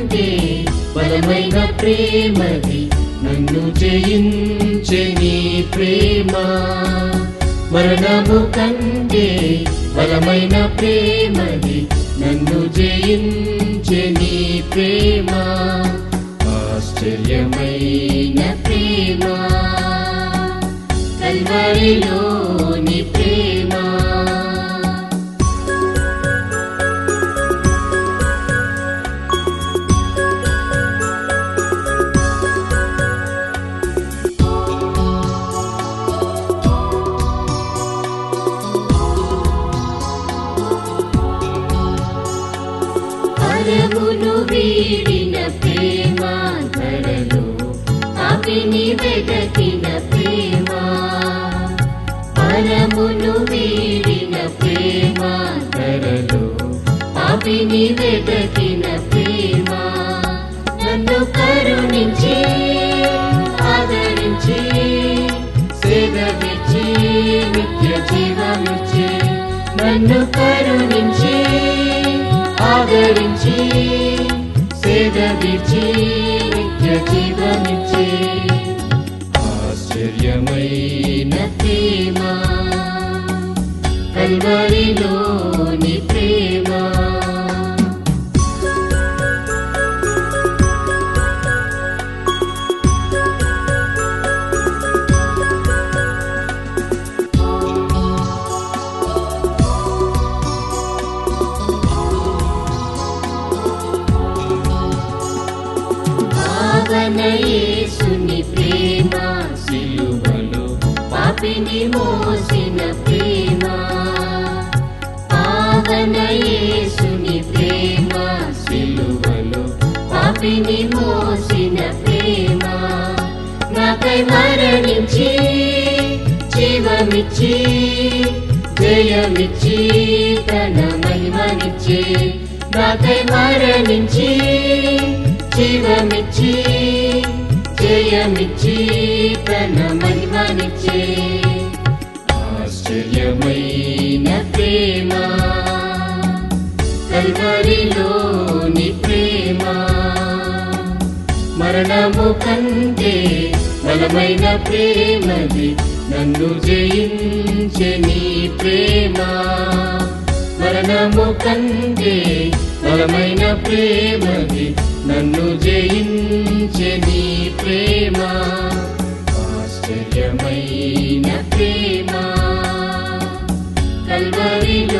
కంటే బలమైన ప్రేమది నన్ను జయించే నీ ప్రేమ మరణము కంటే బలమైన ప్రేమది నన్ను జయించే నీ ప్రేమ ఆశ్చర్యమైన ప్రేమ కల్వరిలోని ప్రేమ పరమును వీడిన ప్రేమ ధరలు పాపిని వెదకిన ప్రేమ పరమును వీడిన ప్రేమ ధరలు పాపిని వెదకిన ప్రేమ నన్ను కరుణించి ఆదరించి సేదవిచ్చి నిత్య జీవమిచ్చి నన్ను కరుణించి ఆదరించి సేదవిచ్చి నిత్య జీవమిచ్చి ఆశ్చర్యమైన ప్రేమ కల్వరిలోని ప్రేమ భావన యేసుని ప్రేమ సిలువలో పాపిని మోసిన ప్రేమ పావన యేసుని ప్రేమ సిలువలో పాపిని మోసిన ప్రేమ నాకై మరణించి జీవమిచ్చి జయమిచ్చి తన మహిమనిచ్చి నాకై మరణించి జీవమిచ్చి జయమిచ్చి తన మహిమనిచ్చి ఆశ్చర్యమైన ప్రేమ కల్వరిలోని ప్రేమ మరణము కంటే బలమైన ప్రేమది నన్ను జయించే నీ ప్రేమ మరణము కంటే బలమైన ప్రేమది నన్ను జయించే నీ ప్రేమ ఆశ్చర్యమైన ప్రేమ కల్వరిలో